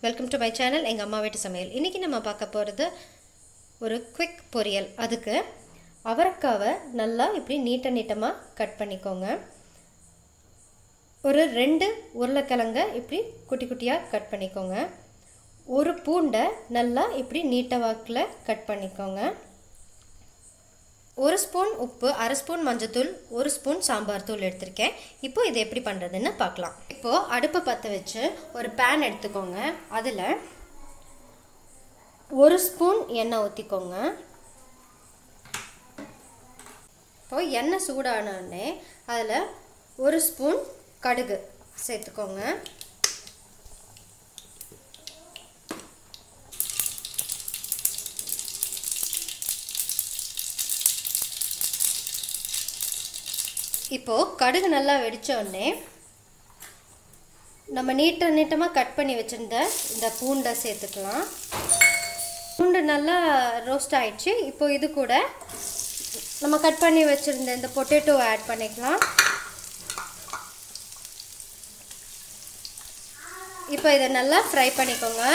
welcome to my channel எங்கள் அம்மா வீட்டு சமையல் இன்றைக்கி நம்ம பார்க்க போகிறது ஒரு குவிக் பொரியல் அதுக்கு அவரைக்காவை நல்லா இப்படி நீட்ட நீட்டமாக கட் பண்ணிக்கோங்க ஒரு ரெண்டு உருளைக்கிழங்க இப்படி குட்டி குட்டியாக கட் பண்ணிக்கோங்க ஒரு பூண்டை நல்லா இப்படி நீட்ட வாக்கில் கட் பண்ணிக்கோங்க ஒரு ஸ்பூன் உப்பு அரை ஸ்பூன் மஞ்சத்தூள் ஒரு ஸ்பூன் சாம்பார் தூள் எடுத்திருக்கேன் இப்போ இது எப்படி பண்ணுறதுன்னு பார்க்கலாம் இப்போது அடுப்பை பற்ற வச்சு ஒரு பேன் எடுத்துக்கோங்க அதில் ஒரு ஸ்பூன் எண்ணெய் ஊற்றிக்கோங்க இப்போ எண்ணெய் சூடானோடனே அதில் ஒரு ஸ்பூன் கடுகு சேர்த்துக்கோங்க இப்போது கடுகு நல்லா வெடித்த உடனே நம்ம நீட்ட நீட்டமாக கட் பண்ணி வச்சுருந்த இந்த பூண்டை சேர்த்துக்கலாம் பூண்டு நல்லா ரோஸ்ட் ஆயிடுச்சு இப்போ இது கூட நம்ம கட் பண்ணி வச்சுருந்த இந்த பொட்டேட்டோவை ஆட் பண்ணிக்கலாம் இப்போ இதை நல்லா ஃப்ரை பண்ணிக்கோங்க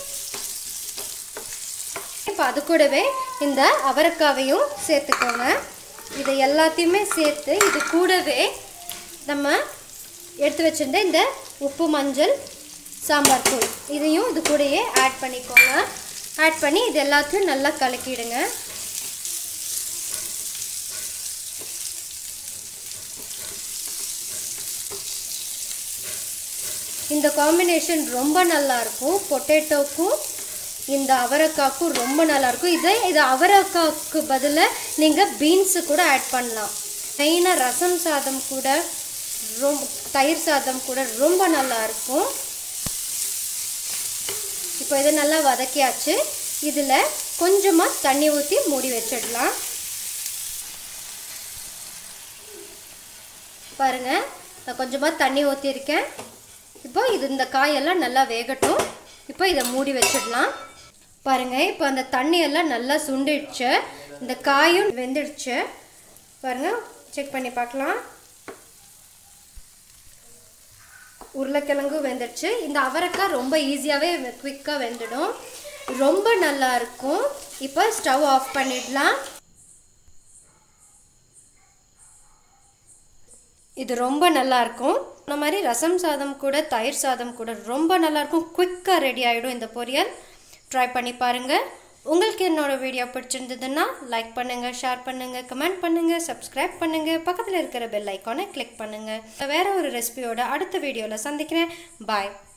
இப்போ அது கூடவே இந்த அவரைக்காவையும் சேர்த்துக்கோங்க இதை எல்லாத்தையுமே சேர்த்து இது கூடவே நம்ம எடுத்து வச்சுருந்த இந்த உப்பு மஞ்சள் சாம்பார் தூள் இதையும் இது கூடயே ஆட் பண்ணிக்கோங்க ஆட் பண்ணி இது எல்லாத்தையும் நல்லா கலக்கிடுங்க இந்த காம்பினேஷன் ரொம்ப நல்லாயிருக்கும் பொட்டேட்டோக்கும் இந்த அவரைக்காக்கும் ரொம்ப நல்லாயிருக்கும் இதே இது அவரைக்காவுக்கு பதிலாக நீங்கள் பீன்ஸு கூட ஆட் பண்ணலாம் மெயினாக ரசம் சாதம் கூட ரொம் தயிர் சாதம் கூட ரொம்ப நல்லாயிருக்கும் இப்போ இதை நல்லா வதக்கியாச்சு இதில் கொஞ்சமாக தண்ணி ஊற்றி மூடி வச்சிடலாம் பாருங்கள் நான் கொஞ்சமாக தண்ணி ஊற்றிருக்கேன் இப்போ இது இந்த காயெல்லாம் நல்லா வேகட்டும் இப்போ இதை மூடி வச்சிடலாம் பாருங்கள் இப்போ அந்த தண்ணியெல்லாம் நல்லா சுண்டிடுச்சு இந்த காயும் வெந்துடுச்சு பாருங்கள் செக் பண்ணி பார்க்கலாம் உருளைக்கிழங்கும் வெந்துடுச்சு இந்த அவரைக்காய் ரொம்ப ஈஸியாகவே குவிக்காக வெந்துடும் ரொம்ப நல்லா இருக்கும் இப்போ ஸ்டவ் ஆஃப் பண்ணிடலாம் இது ரொம்ப நல்லாயிருக்கும் இந்த மாதிரி ரசம் சாதம் கூட தயிர் சாதம் கூட ரொம்ப நல்லாயிருக்கும் குயிக்காக ரெடி ஆகிடும் இந்த பொரியல் ட்ரை பண்ணி பாருங்கள் உங்களுக்கு என்னோட வீடியோ பிடிச்சிருந்ததுன்னா லைக் பண்ணுங்கள் ஷேர் பண்ணுங்கள் கமெண்ட் பண்ணுங்கள் சப்ஸ்கிரைப் பண்ணுங்கள் பக்கத்தில் இருக்கிற பெல் ஐக்கானை கிளிக் பண்ணுங்கள் வேறு ஒரு ரெசிபியோட அடுத்த வீடியோவில் சந்திக்கிறேன் பாய்